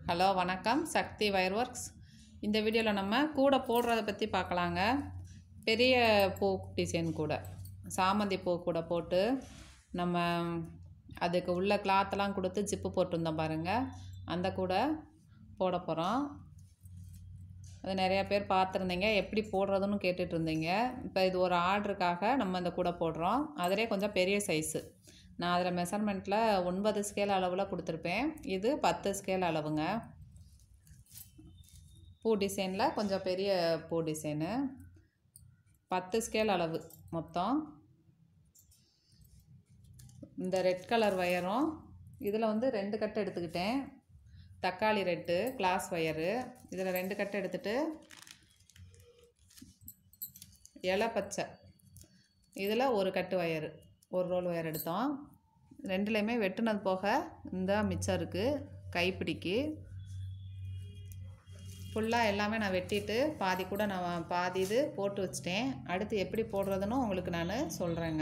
hello வணக்கம் சக்தி wire works இந்த வீடியோவில் நம்ம கூடை போடுறத பற்றி பார்க்கலாங்க பெரிய பூ டிசைன் கூட சாமந்தி பூ கூட போட்டு நம்ம அதுக்கு உள்ள கிளாத்தெல்லாம் கொடுத்து ஜிப்பு போட்டிருந்தோம் பாருங்கள் அந்த கூடை போட போகிறோம் அது நிறையா பேர் பார்த்துருந்தீங்க எப்படி போடுறதுன்னு கேட்டுட்டு இருந்தீங்க இப்போ இது ஒரு ஆர்டருக்காக நம்ம இந்த கூடை போடுறோம் அதிலே கொஞ்சம் பெரிய சைஸு நான் அதில் மெஷர்மெண்ட்டில் ஒன்பது ஸ்கேல் அளவில் கொடுத்துருப்பேன் இது பத்து ஸ்கேல் அளவுங்க பூ டிசைனில் கொஞ்சம் பெரிய பூ டிசைனு பத்து ஸ்கேல் அளவு மொத்தம் இந்த ரெட் கலர் ஒயரும் இதில் வந்து ரெண்டு கட்டு எடுத்துக்கிட்டேன் தக்காளி ரெட்டு கிளாஸ் ஒயரு இதில் ரெண்டு கட்டு எடுத்துட்டு இலை பச்சை இதில் ஒரு கட்டு ஒயரு ஒரு ரோல் ஒயர் எடுத்தோம் ரெண்டுலேயுமே வெட்டுனது போக இந்த மிச்சம் இருக்குது கைப்பிடிக்கு ஃபுல்லாக எல்லாமே நான் வெட்டிட்டு பாதி கூட நான் பாதி இது போட்டு வச்சிட்டேன் அடுத்து எப்படி போடுறதுன்னு உங்களுக்கு நான் சொல்கிறேங்க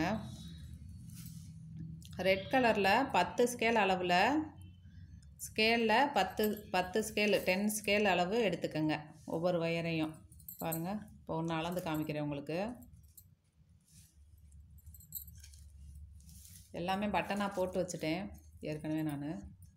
ரெட் கலரில் பத்து ஸ்கேல் அளவில் ஸ்கேலில் பத்து பத்து ஸ்கேலு டென் ஸ்கேல் அளவு எடுத்துக்கோங்க ஒவ்வொரு ஒயரையும் பாருங்கள் இப்போ ஒன்று அளந்து காமிக்கிறேன் உங்களுக்கு எல்லாமே பட்டனாக போட்டு வச்சுட்டேன் ஏற்கனவே நான்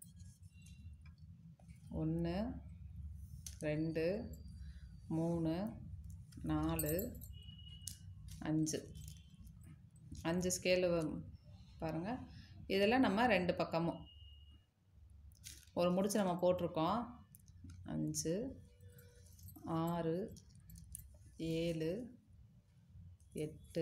ஒன்று ரெண்டு மூணு நாலு அஞ்சு அஞ்சு ஸ்கேலு பாருங்கள் இதில் நம்ம ரெண்டு பக்கமும் ஒரு முடிச்சு நம்ம போட்டிருக்கோம் அஞ்சு ஆறு ஏழு எட்டு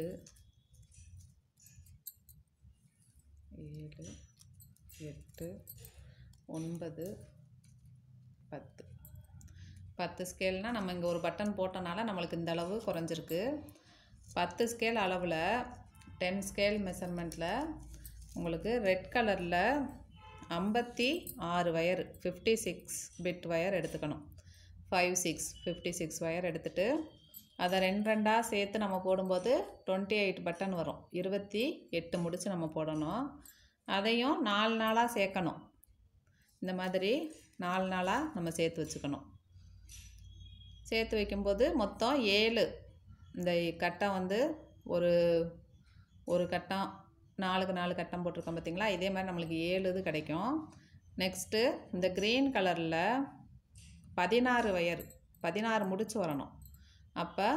ஏழு எட்டு ஒன்பது பத்து பத்து ஸ்கேல்னால் நம்ம இங்கே ஒரு பட்டன் போட்டனால நம்மளுக்கு இந்த அளவு குறைஞ்சிருக்கு பத்து ஸ்கேல் அளவில் டென் ஸ்கேல் மெஷர்மெண்ட்டில் உங்களுக்கு ரெட் கலரில் ஐம்பத்தி ஆறு wire fifty six bit wire எடுத்துக்கணும் five six fifty six wire எடுத்துகிட்டு அதை ரெண்டு ரெண்டாக சேர்த்து நம்ம போடும்போது டுவெண்ட்டி எயிட் பட்டன் வரும் இருபத்தி எட்டு முடிச்சு நம்ம போடணும் அதையும் நாலு நாளாக சேர்க்கணும் இந்த மாதிரி நாலு நாளாக நம்ம சேர்த்து வச்சுக்கணும் சேர்த்து வைக்கும்போது மொத்தம் ஏழு இந்த கட்டம் வந்து ஒரு ஒரு கட்டம் நாலுக்கு நாலு கட்டம் போட்டிருக்கோம் பார்த்தீங்களா இதே மாதிரி நம்மளுக்கு ஏழு இது கிடைக்கும் நெக்ஸ்ட்டு இந்த க்ரீன் கலரில் பதினாறு ஒயர் பதினாறு முடிச்சு வரணும் அப்போ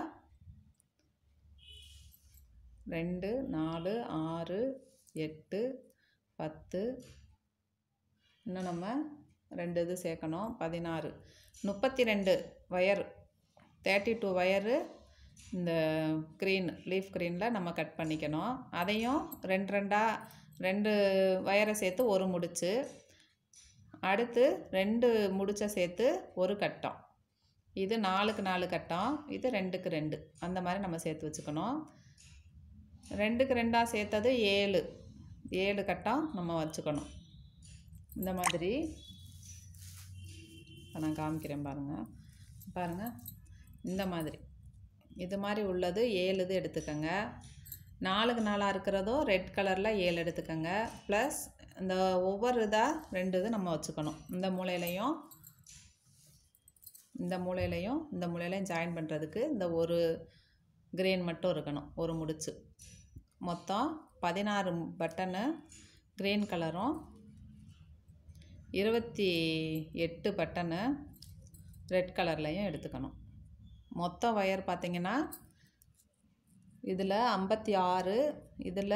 ரெண்டு நாலு ஆறு எட்டு பத்து இன்னும் நம்ம ரெண்டு இது சேர்க்கணும் பதினாறு முப்பத்தி ரெண்டு ஒயர் தேர்ட்டி டூ ஒயரு இந்த க்ரீன் லீஃப் க்ரீனில் நம்ம கட் பண்ணிக்கணும் அதையும் ரெண்டு ரெண்டாக ரெண்டு ஒயரை சேர்த்து ஒரு முடிச்சு அடுத்து ரெண்டு முடிச்சை சேர்த்து ஒரு கட்டம் இது நாலுக்கு நாலு கட்டம் இது ரெண்டுக்கு ரெண்டு அந்த மாதிரி நம்ம சேர்த்து வச்சுக்கணும் ரெண்டுக்கு ரெண்டாக சேர்த்தது ஏழு ஏழு கட்டம் நம்ம வச்சுக்கணும் இந்த மாதிரி இப்போ நான் காமிக்கிறேன் பாருங்கள் பாருங்கள் இந்த மாதிரி இது மாதிரி உள்ளது ஏழு இது எடுத்துக்கோங்க நாலுக்கு நாலாக இருக்கிறதோ ரெட் கலரில் ஏழு எடுத்துக்கோங்க ப்ளஸ் இந்த ஒவ்வொரு இதாக ரெண்டு இது நம்ம வச்சுக்கணும் இந்த மூலையிலையும் இந்த மூலையிலையும் இந்த மூலையிலையும் ஜாயின் பண்ணுறதுக்கு இந்த ஒரு கிரீன் மட்டும் இருக்கணும் ஒரு முடிச்சு மொத்தம் பதினாறு பட்டனு க்ரீன் கலரும் இருபத்தி எட்டு பட்டனு ரெட் கலர்லையும் எடுத்துக்கணும் மொத்த ஒயர் பார்த்திங்கன்னா இதில் ஐம்பத்தி ஆறு இதில்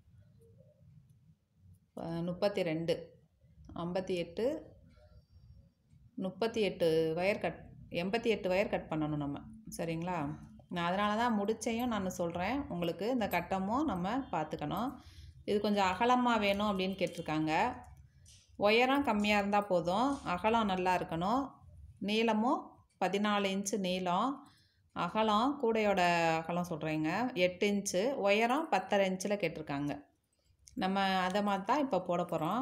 முப்பத்தி ரெண்டு ஐம்பத்தி எட்டு முப்பத்தி எட்டு ஒயர் கட் எண்பத்தி எட்டு ஒயர் கட் பண்ணணும் நம்ம சரிங்களா நான் அதனால தான் முடிச்சையும் நான் சொல்கிறேன் உங்களுக்கு இந்த கட்டமும் நம்ம பார்த்துக்கணும் இது கொஞ்சம் அகலமாக வேணும் அப்படின்னு கேட்டிருக்காங்க உயரம் கம்மியாக இருந்தால் போதும் அகலம் நல்லா இருக்கணும் நீளமும் பதினாலு இன்ச்சு நீளம் அகலம் கூடையோட அகலம் சொல்கிறேங்க எட்டு இன்ச்சு உயரம் பத்தரை இன்ச்சில் கேட்டிருக்காங்க நம்ம அதை மாதிரி தான் இப்போ போட போகிறோம்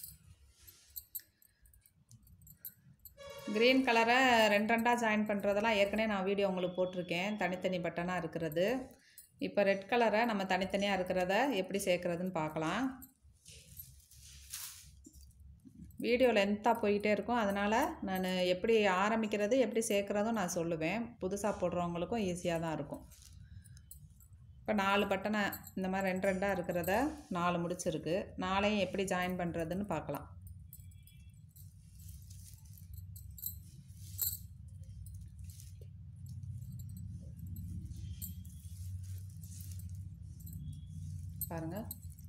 க்ரீன் கலரை ரெண்டு ரெண்டாக ஜாயின் பண்ணுறதெல்லாம் ஏற்கனவே நான் வீடியோ உங்களுக்கு போட்டிருக்கேன் தனித்தனி பட்டனாக இருக்கிறது இப்போ ரெட் கலரை நம்ம தனித்தனியாக இருக்கிறத எப்படி சேர்க்குறதுன்னு பார்க்கலாம் வீடியோ லென்த்தாக போயிட்டே இருக்கும் அதனால் நான் எப்படி ஆரம்பிக்கிறது எப்படி சேர்க்குறதும் நான் சொல்லுவேன் புதுசாக போடுறவங்களுக்கும் ஈஸியாக தான் இருக்கும் இப்போ நாலு பட்டனை இந்த மாதிரி ரெண்டு ரெண்டாக இருக்கிறத நாலு முடிச்சிருக்கு நாளையும் எப்படி ஜாயின் பண்ணுறதுன்னு பார்க்கலாம் பாருங்கள்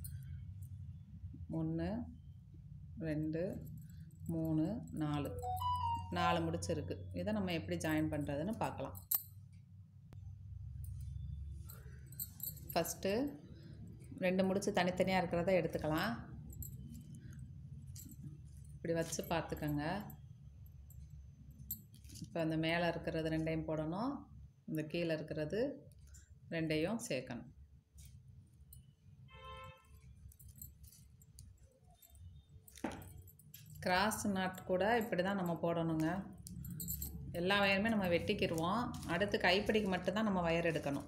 ஒன்று ரெண்டு மூணு நாலு நாலு முடிச்சிருக்கு இதை நம்ம எப்படி ஜாயின் பண்ணுறதுன்னு பார்க்கலாம் ஃபஸ்ட்டு ரெண்டு முடிச்சு தனித்தனியாக இருக்கிறத எடுத்துக்கலாம் இப்படி வச்சு பார்த்துக்கங்க இப்போ அந்த மேலே இருக்கிறது ரெண்டையும் போடணும் இந்த கீழே இருக்கிறது ரெண்டையும் சேர்க்கணும் கிராஸ் நாட் கூட இப்படி தான் நம்ம போடணுங்க எல்லா வயருமே நம்ம வெட்டிக்கிடுவோம் அடுத்து கைப்பிடிக்கு மட்டும்தான் நம்ம வயர் எடுக்கணும்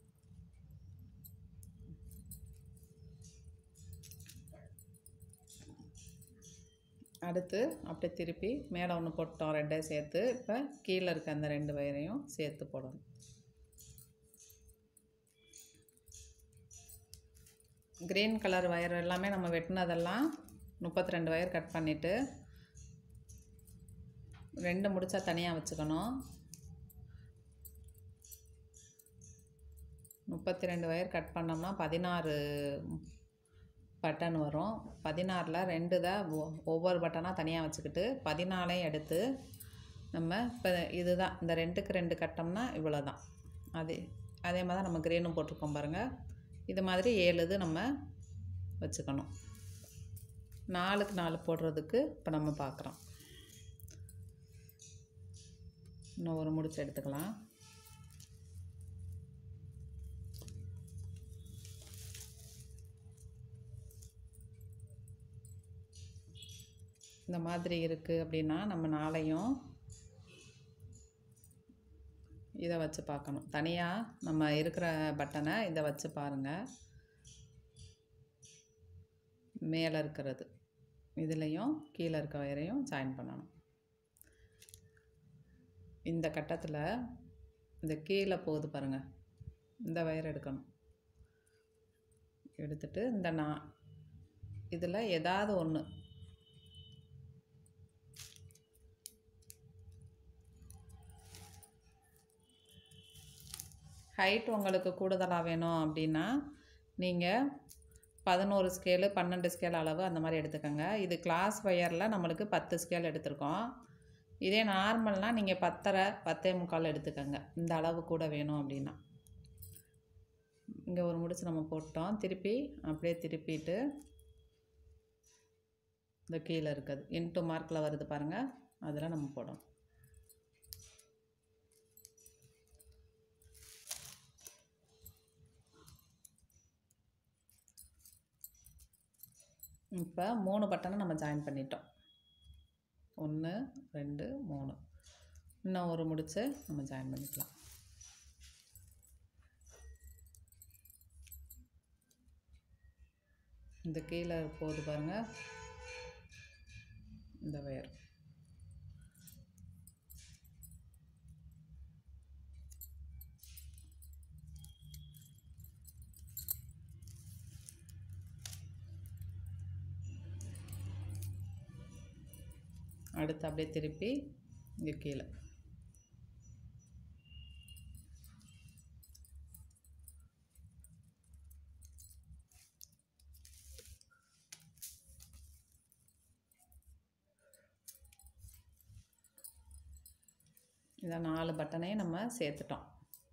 அடுத்து அப்படியே திருப்பி மேலே ஒன்று போட்டோம் ரெண்டையும் சேர்த்து இப்போ கீழே இருக்க அந்த ரெண்டு வயரையும் சேர்த்து போடணும் க்ரீன் கலர் வயர் எல்லாமே நம்ம வெட்டினதெல்லாம் முப்பத்தி ரெண்டு வயர் கட் பண்ணிவிட்டு ரெண்டு முடிச்சா தனியாக வச்சுக்கணும் முப்பத்தி ரெண்டு வயர் கட் பண்ணோம்னா பதினாறு பட்டன் வரும் பதினாறில் ரெண்டு தான் ஒ- ஒவ்வொரு பட்டனாக தனியாக வச்சுக்கிட்டு பதினாலையும் எடுத்து நம்ம இப்போ இதுதான் இந்த ரெண்டுக்கு ரெண்டு கட்டம்னா இவ்வளோ தான் அதே அதே மாதிரி தான் நம்ம க்ரீனும் போட்டிருக்கோம் பாருங்கள் இது மாதிரி ஏழு இது நம்ம வச்சுக்கணும் நாலுக்கு நாலு போடுறதுக்கு இப்போ நம்ம பார்க்குறோம் இன்னும் ஒரு முடிச்சு எடுத்துக்கலாம் இந்த மாதிரி இருக்குது அப்படின்னா நம்ம நாளையும் இதை வச்சு பார்க்கணும் தனியாக நம்ம இருக்கிற பட்டனை இதை வச்சு பாருங்கள் மேலே இருக்கிறது இதுலேயும் கீழே இருக்க வயரையும் ஜாயின் பண்ணணும் இந்த கட்டத்தில் இந்த கீழே போகுது பாருங்கள் இந்த வயர் எடுக்கணும் எடுத்துட்டு இந்த நான் இதில் ஏதாவது ஒன்று ஹைட் உங்களுக்கு கூடுதலாக வேணும் அப்படின்னா நீங்கள் பதினோரு ஸ்கேலு பன்னெண்டு ஸ்கேல் அளவு அந்த மாதிரி எடுத்துக்கோங்க இது கிளாஸ் ஒயரில் நம்மளுக்கு பத்து ஸ்கேல் எடுத்திருக்கோம் இதே நார்மல்னால் நீங்கள் பத்தரை பத்தே முக்கால் எடுத்துக்கோங்க இந்த அளவு கூட வேணும் அப்படின்னா இங்கே ஒரு முடிச்சு நம்ம போட்டோம் திருப்பி அப்படியே திருப்பிட்டு இந்த கீழே இருக்குது இன்ட்டு மார்க்கில் வருது பாருங்கள் அதில் நம்ம போடணும் இப்போ மூணு பட்டனை நம்ம ஜாயின் பண்ணிட்டோம் ஒன்று ரெண்டு மூணு இன்னும் ஒரு முடிச்சு நம்ம ஜாயின் பண்ணிக்கலாம் இந்த கீழே போகுது பாருங்க இந்த வயர் அடுத்து அப்படியே திருப்பி இங்கே கீழே இதை நாலு பட்டனையும் நம்ம சேர்த்துட்டோம்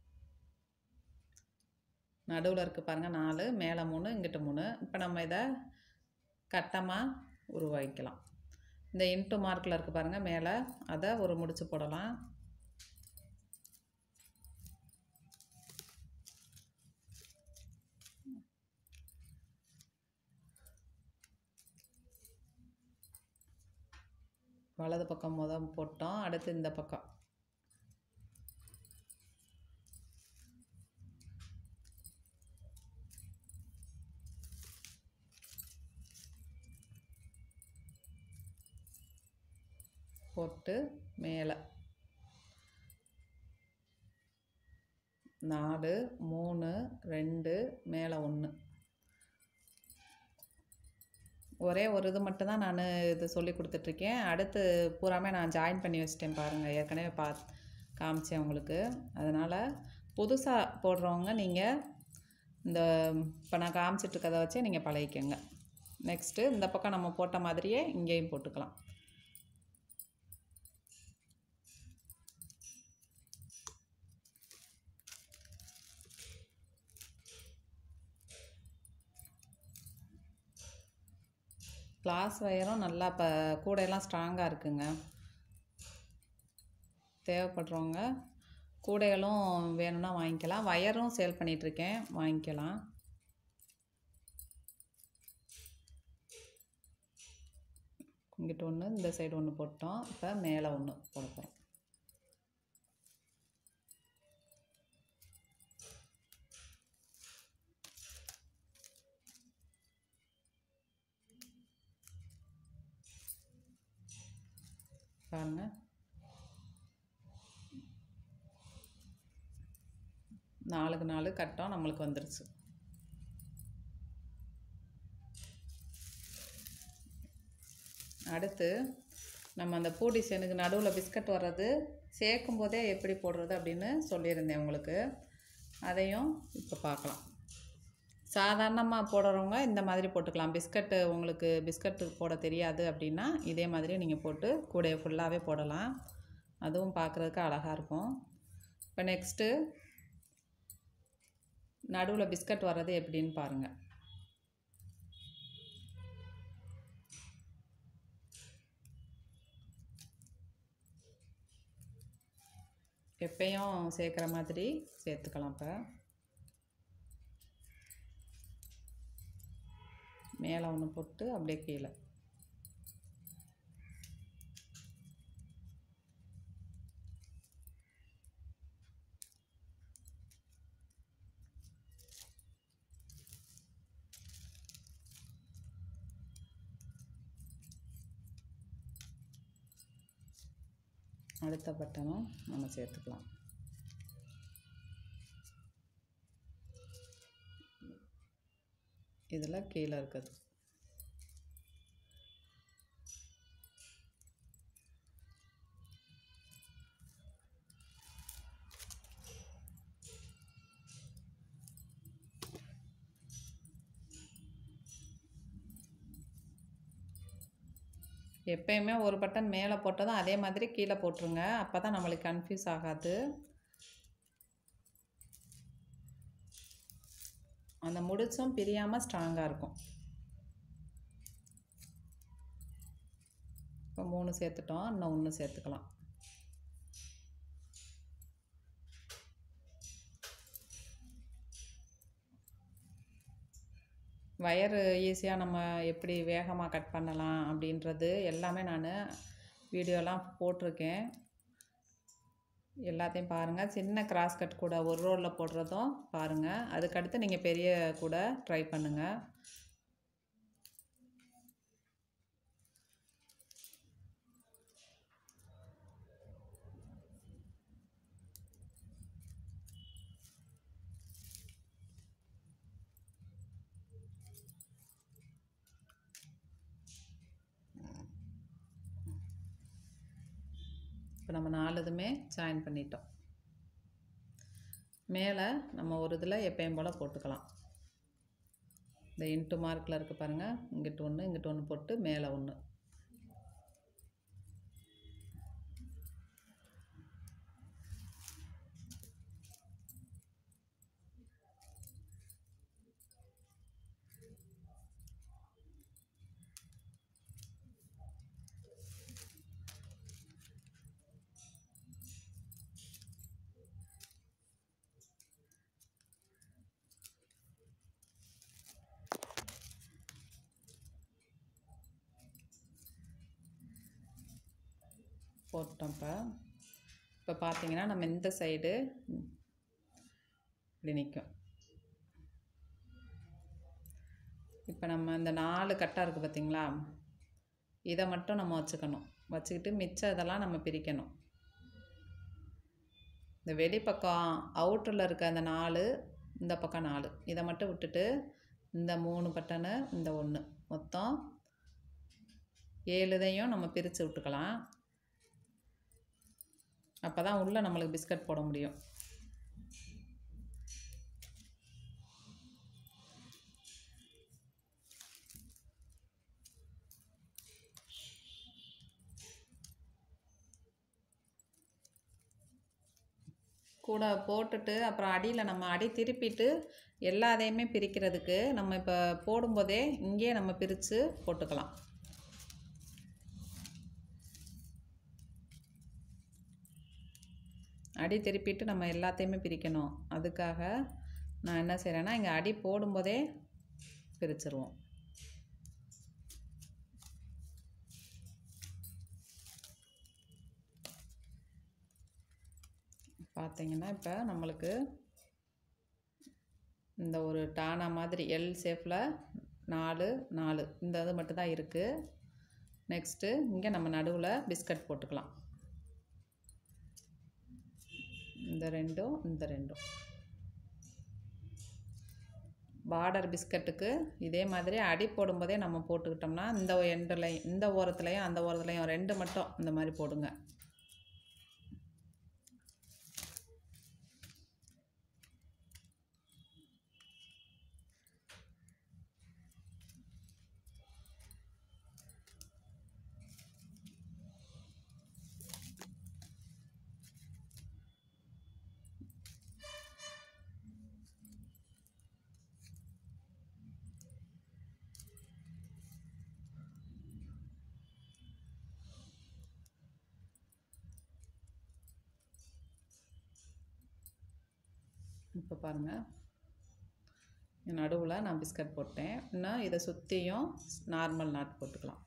நடுவில் இருக்குது பாருங்கள் நாலு மேலே மூணு இங்கிட்ட மூணு இப்போ நம்ம இதை கட்டமாக உருவாக்கிக்கலாம் இந்த இன்ட்டு மார்க்கில் இருக்குது பாருங்கள் மேலே அதை ஒரு முடிச்சு போடலாம் வலது பக்கம் முத போட்டோம் அடுத்து இந்த பக்கம் போட்டு மேலே நாலு மூணு ரெண்டு மேலே ஒன்று ஒரே ஒரு இது மட்டும்தான் நான் இது சொல்லி கொடுத்துட்ருக்கேன் அடுத்து பூராமே நான் ஜாயின் பண்ணி வச்சிட்டேன் பாருங்கள் ஏற்கனவே பா காமிச்சேன் உங்களுக்கு அதனால் புதுசாக போடுறவங்க நீங்கள் இந்த இப்போ நான் காமிச்சிட்ருக்கதை வச்சே நீங்கள் பழகிக்கங்க நெக்ஸ்ட்டு இந்த பக்கம் நம்ம போட்ட மாதிரியே இங்கேயும் போட்டுக்கலாம் கிளாஸ் ஒயரும் நல்லா இப்போ கூடையெல்லாம் ஸ்ட்ராங்காக இருக்குங்க தேவைப்படுறவங்க கூடைகளும் வேணும்னா வாங்கிக்கலாம் ஒயரும் சேல் பண்ணிகிட்ருக்கேன் வாங்கிக்கலாம் இங்கிட்ட ஒன்று இந்த சைடு ஒன்று போட்டோம் இப்போ மேலே ஒன்று போட போகிறோம் பாருங்க நாலுக்கு நாலு கட்டம் நம்மளுக்கு வந்துருச்சு அடுத்து நம்ம அந்த பூ டிசைனுக்கு நடுவில் பிஸ்கட் வர்றது சேர்க்கும் போதே எப்படி போடுறது அப்படின்னு சொல்லியிருந்தேன் உங்களுக்கு அதையும் இப்போ பார்க்கலாம் சாதாரணமாக போடுறவங்க இந்த மாதிரி போட்டுக்கலாம் பிஸ்கட்டு உங்களுக்கு பிஸ்கட்டு போட தெரியாது அப்படின்னா இதே மாதிரி நீங்கள் போட்டு கூடைய ஃபுல்லாகவே போடலாம் அதுவும் பார்க்குறதுக்கு அழகாக இருக்கும் இப்போ நெக்ஸ்ட்டு நடுவில் பிஸ்கட் வர்றது எப்படின்னு பாருங்கள் எப்பயும் சேர்க்குற மாதிரி சேர்த்துக்கலாம் இப்போ மேலே ஒன்று போட்டு அப்படியே கீழே அடுத்த பட்டனும் நம்ம சேர்த்துக்கலாம் இதில் கீழே இருக்குது எப்பயுமே ஒரு பட்டன் மேலே போட்டதும் அதே மாதிரி கீழே போட்டுருங்க அப்போ தான் நம்மளுக்கு கன்ஃபியூஸ் ஆகாது அந்த முடிச்சும் பிரியாமல் ஸ்ட்ராங்காக இருக்கும் இப்போ மூணு சேர்த்துட்டோம் இன்னும் ஒன்று சேர்த்துக்கலாம் வயரு ஈஸியாக நம்ம எப்படி வேகமாக கட் பண்ணலாம் அப்படின்றது எல்லாமே நான் வீடியோலாம் போட்டிருக்கேன் எல்லாத்தையும் பாருங்கள் சின்ன கிராஸ் கட் கூட ஒரு ரோலில் போடுறதும் பாருங்கள் அதுக்கடுத்து நீங்கள் பெரிய கூட ட்ரை பண்ணுங்கள் இப்போ நம்ம நாலு இதுமே ஜாயின் பண்ணிட்டோம் மேலே நம்ம ஒரு இதில் எப்பயும் போல் போட்டுக்கலாம் இந்த இன்ட்டு மார்க்கில் இருக்குது பாருங்கள் இங்கிட்டு ஒன்று இங்கிட்டு ஒன்று போட்டு மேலே ஒன்று போட்டோம் இப்போ இப்போ பார்த்தீங்கன்னா நம்ம இந்த சைடு இப்படி நிற்கும் இப்போ நம்ம இந்த நாலு கட்டாக இருக்குது பார்த்தீங்களா இதை மட்டும் நம்ம வச்சுக்கணும் வச்சுக்கிட்டு மிச்சம் இதெல்லாம் நம்ம பிரிக்கணும் இந்த வெளிப்பக்கம் அவுட்டரில் இருக்க அந்த நாலு இந்த பக்கம் நாலு இதை மட்டும் விட்டுட்டு இந்த மூணு பட்டனு இந்த ஒன்று மொத்தம் ஏழு இதையும் நம்ம பிரித்து விட்டுக்கலாம் அப்போ தான் உள்ளே நம்மளுக்கு பிஸ்கட் போட முடியும் கூட போட்டுட்டு அப்புறம் அடியில் நம்ம அடி திருப்பிட்டு எல்லாத்தையுமே பிரிக்கிறதுக்கு நம்ம இப்போ போடும்போதே இங்கேயே நம்ம பிரித்து போட்டுக்கலாம் அடி திருப்பிட்டு நம்ம எல்லாத்தையுமே பிரிக்கணும் அதுக்காக நான் என்ன செய்கிறேன்னா இங்கே அடி போடும்போதே பிரிச்சிருவோம் பார்த்தீங்கன்னா இப்போ நம்மளுக்கு இந்த ஒரு டானா மாதிரி எல் ஷேப்பில் நாலு நாலு இந்த இது மட்டும்தான் இருக்குது நெக்ஸ்ட்டு இங்கே நம்ம நடுவில் பிஸ்கட் போட்டுக்கலாம் இந்த ரெண்டும் இந்த ரெண்டும் பார்டர் பிஸ்கட்டுக்கு இதே மாதிரி அடி போடும்போதே நம்ம போட்டுக்கிட்டோம்னா இந்த எண்டுலையும் இந்த ஓரத்துலையும் அந்த ஓரத்துலையும் ரெண்டு மட்டும் இந்த மாதிரி போடுங்க இப்போ பாருங்கள் நடுவில் நான் பிஸ்கட் போட்டேன் இன்னும் இதை சுற்றியும் நார்மல் நாட் போட்டுக்கலாம்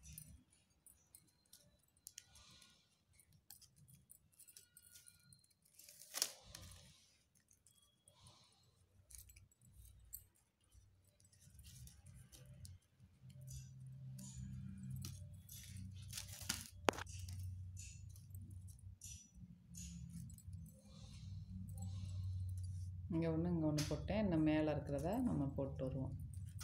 இங்கே ஒன்று இங்கே ஒன்று போட்டேன் இன்னும் மேலே இருக்கிறத நம்ம போட்டு வருவோம்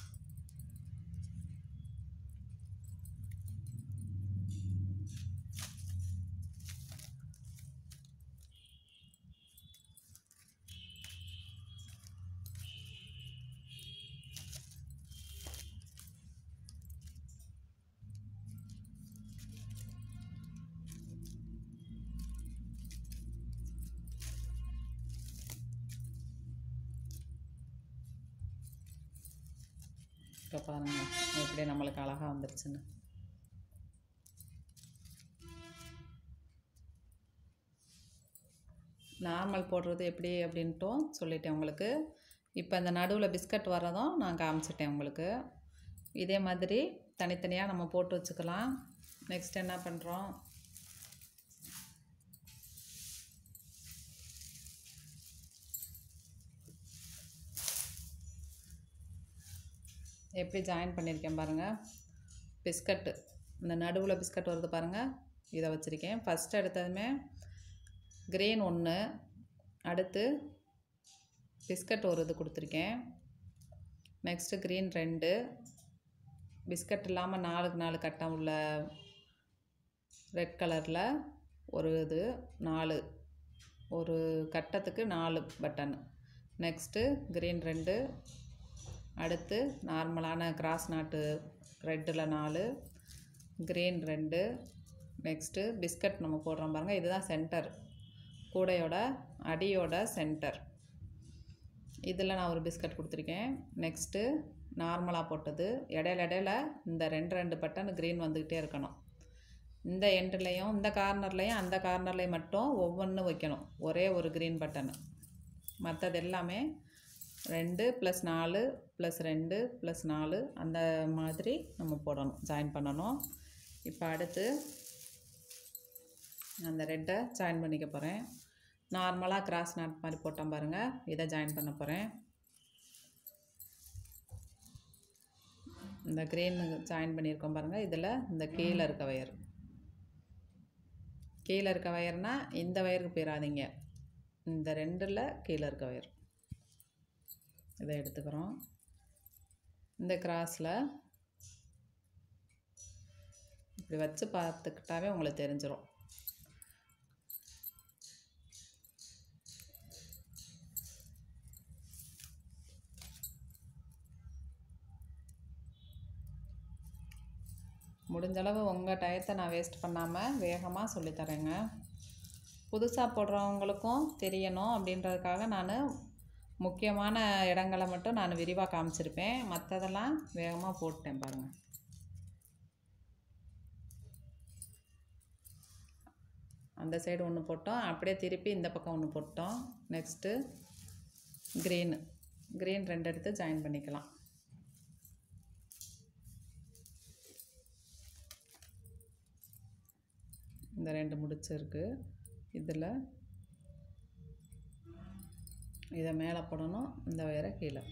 இப்போ பாருங்கள் எப்படி நம்மளுக்கு அழகாக வந்துருச்சுன்னு நார்மல் போடுறது எப்படி அப்படின்ட்டும் சொல்லிட்டேன் உங்களுக்கு இப்போ இந்த நடுவில் பிஸ்கட் வர்றதும் நான் காமிச்சிட்டேன் உங்களுக்கு இதே மாதிரி தனித்தனியாக நம்ம போட்டு வச்சுக்கலாம் நெக்ஸ்ட் என்ன பண்ணுறோம் எப்படி ஜாயின் பண்ணியிருக்கேன் பாருங்கள் பிஸ்கட்டு இந்த நடுவில் பிஸ்கட் வருது பாருங்கள் இதை வச்சுருக்கேன் ஃபஸ்ட் எடுத்ததுமே கிரீன் ஒன்று அடுத்து பிஸ்கட் ஒரு இது கொடுத்துருக்கேன் நெக்ஸ்ட்டு க்ரீன் ரெண்டு பிஸ்கட் இல்லாமல் நாலுக்கு நாலு கட்டம் உள்ள ரெட் கலரில் ஒரு இது நாலு ஒரு கட்டத்துக்கு நாலு பட்டன் நெக்ஸ்ட்டு க்ரீன் ரெண்டு அடுத்து நார்மலான கிராஸ் நாட்டு ரெட்டில் நாலு க்ரீன் ரெண்டு நெக்ஸ்ட்டு பிஸ்கட் நம்ம போடுறோம் பாருங்கள் இதுதான் சென்டர் கூடையோட அடியோட சென்டர் இதில் நான் ஒரு பிஸ்கட் கொடுத்துருக்கேன் நெக்ஸ்ட்டு நார்மலாக போட்டது இடையில இடையில இந்த ரெண்டு ரெண்டு பட்டன் க்ரீன் வந்துக்கிட்டே இருக்கணும் இந்த எண்டுலேயும் இந்த கார்னர்லேயும் அந்த கார்னர்லேயும் மட்டும் ஒவ்வொன்று வைக்கணும் ஒரே ஒரு க்ரீன் பட்டனு மற்றது எல்லாமே ரெண்டு ப்ளஸ் நாலு ப்ளஸ் ரெண்டு ப்ளஸ் நாலு அந்த மாதிரி நம்ம போடணும் ஜாயின் பண்ணணும் இப்போ அடுத்து அந்த ரெட்டை ஜாயின் பண்ணிக்க போகிறேன் நார்மலாக கிராஸ் நாட் மாதிரி போட்டோம் பாருங்கள் இதை ஜாயின் பண்ண போகிறேன் இந்த க்ரீன் ஜாயின் பண்ணியிருக்கோம் பாருங்கள் இதில் இந்த கீழே இருக்க வயர் கீழே இருக்க வயர்னா இந்த வயருக்கு போயிடாதீங்க இந்த ரெண்டில் கீழே இருக்க வயர் இதை எடுத்துக்கிறோம் இந்த கிராஸில் இப்படி வச்சு பார்த்துக்கிட்டாவே உங்களுக்கு தெரிஞ்சிடும் முடிஞ்சளவு உங்கள் டயத்தை நான் வேஸ்ட் பண்ணாமல் வேகமாக சொல்லித்தரேங்க புதுசாக போடுறவங்களுக்கும் தெரியணும் அப்படின்றதுக்காக நான் முக்கியமான இடங்களை மட்டும் நான் விரிவாக காமிச்சிருப்பேன் மற்றதெல்லாம் வேகமாக போட்டேன் பாருங்கள் அந்த சைடு ஒன்று போட்டோம் அப்படியே திருப்பி இந்த பக்கம் ஒன்று போட்டோம் நெக்ஸ்ட்டு க்ரீனு க்ரீன் ரெண்டு எடுத்து ஜாயின் பண்ணிக்கலாம் இந்த ரெண்டு முடிச்சிருக்கு இதில் இதை மேலே போடணும் இந்த வயரை கீழே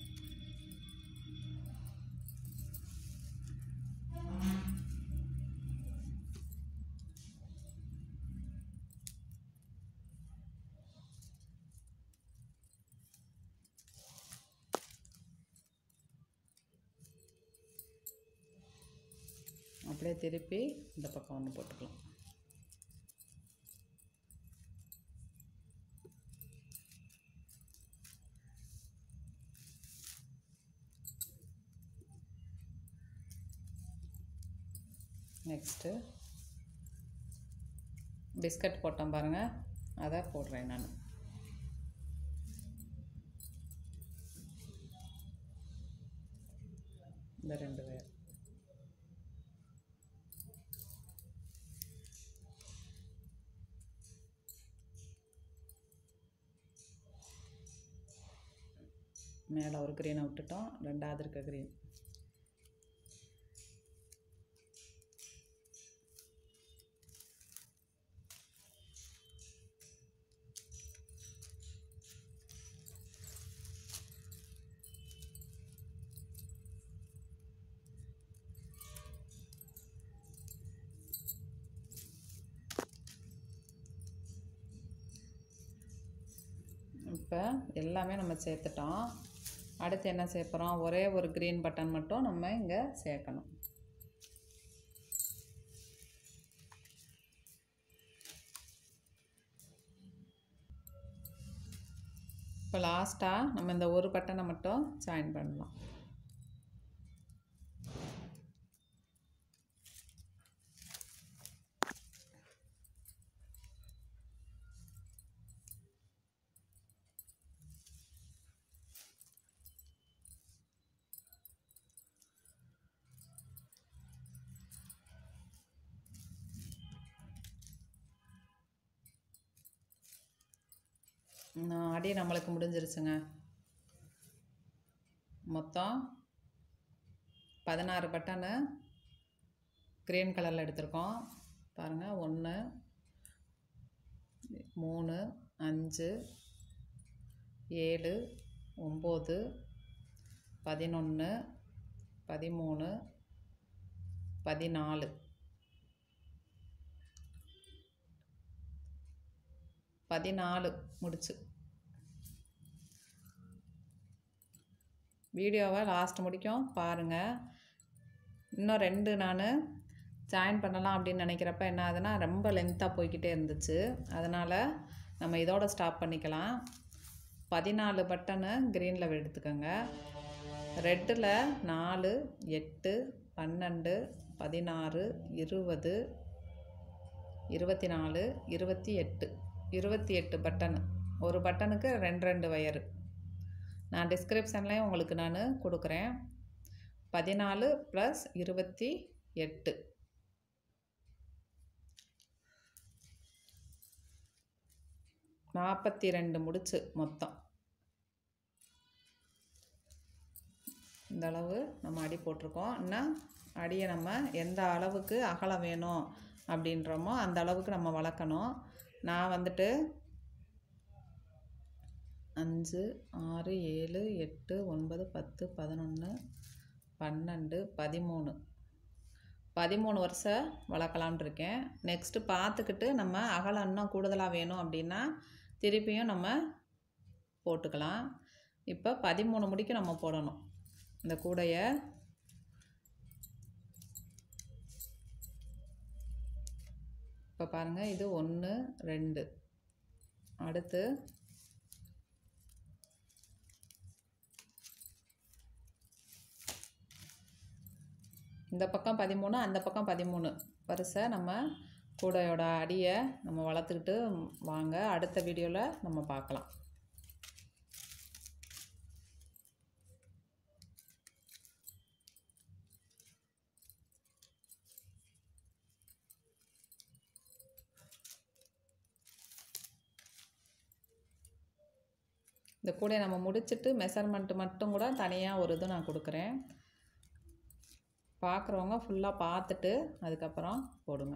அப்படியே திருப்பி இந்த பக்கம் ஒன்று போட்டுக்கலாம் நெக்ஸ்ட்டு பிஸ்கட் போட்டோம் பாருங்கள் அதை போடுறேன் நான் இந்த ரெண்டு பேர் மேலே ஒரு க்ரீனை விட்டுட்டோம் ரெண்டாவது இருக்க க்ரீன் இப்போ எல்லாமே நம்ம சேர்த்துட்டோம் அடுத்து என்ன சேர்க்குறோம் ஒரே ஒரு க்ரீன் பட்டன் மட்டும் நம்ம இங்கே சேர்க்கணும் இப்போ லாஸ்ட்டாக நம்ம இந்த ஒரு பட்டனை மட்டும் ஜாயின் பண்ணலாம் நான் அடி நம்மளுக்கு முடிஞ்சிருச்சுங்க மொத்தம் பதினாறு பட்டனு க்ரீன் கலரில் எடுத்திருக்கோம் பாருங்கள் ஒன்று மூணு அஞ்சு ஏழு ஒம்பது பதினொன்று பதிமூணு பதினாலு பதினாலு முடிச்சு வீடியோவை லாஸ்ட் முடிக்கும் பாருங்கள் இன்னும் ரெண்டு நான் ஜாயின் பண்ணலாம் அப்படின்னு நினைக்கிறப்ப என்ன ஆகுதுன்னா ரொம்ப லென்த்தாக போய்கிட்டே இருந்துச்சு அதனால் நம்ம இதோட ஸ்டாப் பண்ணிக்கலாம் பதினாலு பட்டனு க்ரீனில் எடுத்துக்கோங்க ரெட்டில் நாலு எட்டு பன்னெண்டு பதினாறு இருபது இருபத்தி நாலு இருபத்தி எட்டு இருபத்தி எட்டு பட்டனு ஒரு பட்டனுக்கு ரெண்டு ரெண்டு வயரு நான் டிஸ்கிரிப்ஷன்லேயும் உங்களுக்கு நான் கொடுக்குறேன் பதினாலு ப்ளஸ் இருபத்தி எட்டு நாற்பத்தி ரெண்டு முடிச்சு மொத்தம் இந்த அளவு நம்ம அடி போட்டிருக்கோம் இன்னும் அடியை நம்ம எந்த அளவுக்கு அகலம் வேணும் அப்படின்றோமோ அந்த அளவுக்கு நம்ம வளர்க்கணும் நான் வந்துட்டு அஞ்சு ஆறு ஏழு எட்டு ஒன்பது பத்து பதினொன்று பன்னெண்டு பதிமூணு பதிமூணு வருஷம் வளர்க்கலாம்னு இருக்கேன் நெக்ஸ்ட்டு பார்த்துக்கிட்டு நம்ம அகலம் இன்னும் கூடுதலாக வேணும் அப்படின்னா திருப்பியும் நம்ம போட்டுக்கலாம் இப்போ பதிமூணு முடிக்கு நம்ம போடணும் இந்த கூடையை இப்போ பாருங்கள் இது ஒன்று ரெண்டு அடுத்து இந்த பக்கம் பதிமூணு அந்த பக்கம் பதிமூணு வரிசை நம்ம கூடையோட அடியை நம்ம வளர்த்துக்கிட்டு வாங்க அடுத்த வீடியோவில் நம்ம பார்க்கலாம் இந்த கூடையை நம்ம முடிச்சுட்டு மெஷர்மெண்ட் மட்டும் கூட தனியாக ஒரு இது நான் கொடுக்குறேன் பார்க்குறவங்க ஃபுல்லாக பார்த்துட்டு அதுக்கப்புறம் போடுங்க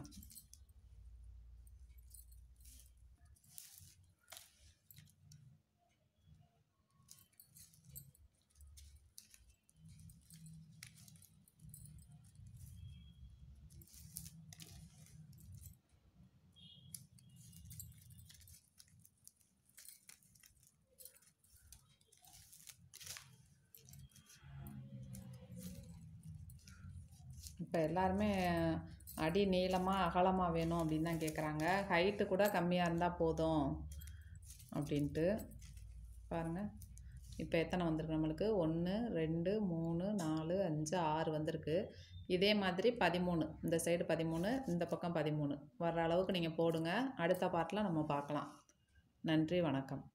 இப்போ எல்லாருமே அடி நீளமாக அகலமாக வேணும் அப்படின்னு தான் கேட்குறாங்க ஹைட்டு கூட கம்மியாக இருந்தால் போதும் அப்படின்ட்டு பாருங்கள் இப்போ எத்தனை வந்திருக்கு நம்மளுக்கு ஒன்று ரெண்டு மூணு நாலு அஞ்சு ஆறு வந்திருக்கு இதே மாதிரி பதிமூணு இந்த சைடு பதிமூணு இந்த பக்கம் பதிமூணு வர்ற அளவுக்கு நீங்கள் போடுங்க அடுத்த பார்ட்டில் நம்ம பார்க்கலாம் நன்றி வணக்கம்